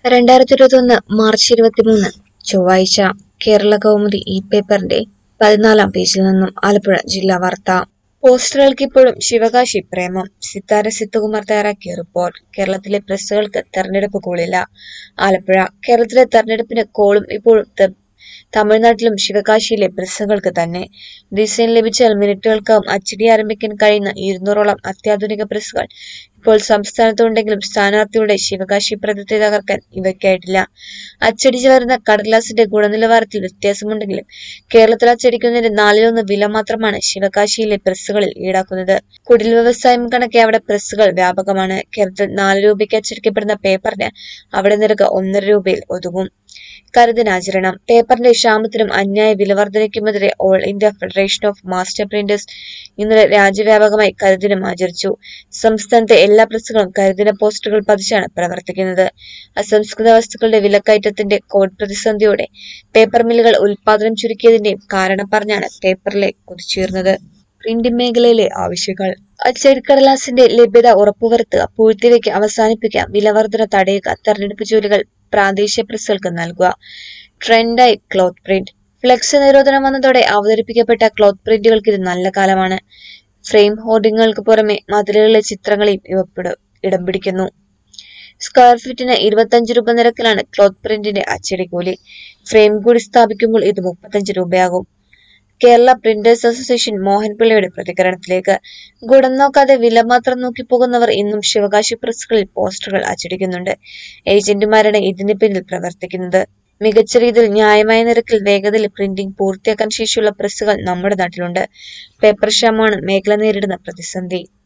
രണ്ടായിരത്തി ഇരുപത്തൊന്ന് മാർച്ച് ഇരുപത്തിമൂന്ന് ചൊവ്വാഴ്ച കേരള കൗമുദി ഈ പേപ്പറിന്റെ പതിനാലാം പേജിൽ നിന്നും ആലപ്പുഴ ജില്ലാ വാർത്ത പോസ്റ്ററുകൾക്ക് ഇപ്പോഴും ശിവകാശി പ്രേമം സിത്താര സിത്തുകുമാർ തയ്യാറാക്കിയ റിപ്പോർട്ട് കേരളത്തിലെ പ്രസ്സുകൾക്ക് തെരഞ്ഞെടുപ്പ് കോളില്ല ആലപ്പുഴ കേരളത്തിലെ തെരഞ്ഞെടുപ്പിന് കോളും ഇപ്പോഴും ത- തമിഴ്നാട്ടിലും ശിവകാശിയിലെ പ്രസ്സുകൾക്ക് തന്നെ ഡിസൈൻ ലഭിച്ചാൽ മിനിറ്റുകൾക്കകം അച്ചടി ആരംഭിക്കാൻ കഴിയുന്ന ഇരുന്നൂറോളം അത്യാധുനിക പ്രസ്സുകൾ ഇപ്പോൾ സംസ്ഥാനത്തുണ്ടെങ്കിലും സ്ഥാനാർത്ഥിയുടെ ശിവകാശി പ്രദത്തെ തകർക്കാൻ ഇവയ്ക്കായിട്ടില്ല അച്ചടിച്ചു വരുന്ന കടലാസിന്റെ ഗുണനിലവാരത്തിൽ വ്യത്യാസമുണ്ടെങ്കിലും കേരളത്തിൽ അച്ചടിക്കുന്നതിന്റെ നാലിലൊന്ന് വില മാത്രമാണ് ശിവകാശിയിലെ പ്രസ്സുകളിൽ ഈടാക്കുന്നത് കുടിൽ വ്യവസായം കണക്കെ അവിടെ പ്രസ്സുകൾ വ്യാപകമാണ് കേരളത്തിൽ നാല് രൂപയ്ക്ക് അച്ചടിക്കപ്പെടുന്ന പേപ്പറിന് അവിടെ നിരക്ക് ഒന്നര രൂപയിൽ ഒതുങ്ങും കരുതനാചരണം പേപ്പറിന്റെ ക്ഷാമത്തിനും അന്യായ വിലവർധനയ്ക്കുമെതിരെ all India federation of master printers ഇന്നലെ രാജ്യവ്യാപകമായി കരുദിനം ആചരിച്ചു സംസ്ഥാനത്തെ എല്ലാ പ്രസ്സുകളും കരുദിന പോസ്റ്ററുകൾ പതിച്ചാണ് പ്രവർത്തിക്കുന്നത് അസംസ്കൃത വസ്തുക്കളുടെ വിലക്കയറ്റത്തിന്റെ കോവിഡ് പ്രതിസന്ധിയോടെ പേപ്പർ മില്ലുകൾ ഉൽപാദനം ചുരുക്കിയതിന്റെയും കാരണം പറഞ്ഞാണ് പേപ്പറിലെ കുതിച്ചുയർന്നത് പ്രിന്റിംഗ് മേഖലയിലെ ആവശ്യങ്ങൾ അച്ചടിക്കടലാസിന്റെ ലഭ്യത ഉറപ്പുവരുത്തുക പൂഴ്ത്തിവയ്ക്ക് അവസാനിപ്പിക്കുക വിലവർധന തടയുക തെരഞ്ഞെടുപ്പ് ജോലികൾ പ്രാദേശിക പ്രസ്സുകൾക്ക് നൽകുക ട്രെൻഡായി ക്ലോത്ത് പ്രിന്റ് ഫ്ലെക്സ് നിരോധനം വന്നതോടെ അവതരിപ്പിക്കപ്പെട്ട ക്ലോത്ത് പ്രിന്റുകൾക്ക് ഇത് നല്ല കാലമാണ് ഫ്രെയിം ഹോർഡിങ്ങുകൾക്ക് പുറമെ മതിലുകളിലെ ചിത്രങ്ങളെയും ഇവ പിട- ഇടം പിടിക്കുന്നു സ്ക്വയർ ഫീറ്റിന് ഇരുപത്തഞ്ച് രൂപ നിരക്കിലാണ് ക്ലോത്ത് പ്രിന്റിന്റെ അച്ചടി കൂലി ഫ്രെയിം കൂടി സ്ഥാപിക്കുമ്പോൾ ഇത് മുപ്പത്തഞ്ച് രൂപയാകും കേരള പ്രിന്റേഴ്സ് അസോസിയേഷൻ മോഹൻപിള്ളയുടെ പ്രതികരണത്തിലേക്ക് ഗുണം നോക്കാതെ വില മാത്രം നോക്കി പോകുന്നവർ ഇന്നും ശിവകാശി പ്രസ്സുകളിൽ പോസ്റ്ററുകൾ അച്ചടിക്കുന്നുണ്ട് ഏജന്റുമാരാണ് ഇതിന് പിന്നിൽ പ്രവർത്തിക്കുന്നത് മികച്ച രീതിയിൽ ന്യായമായ നിരക്കിൽ വേഗതയിൽ പ്രിന്റിംഗ് പൂർത്തിയാക്കാൻ ശേഷിയുള്ള പ്രസ്സുകൾ നമ്മുടെ നാട്ടിലുണ്ട് പേപ്പർ ക്ഷാമമാണ് മേഖല നേരിടുന്ന പ്രതിസന്ധി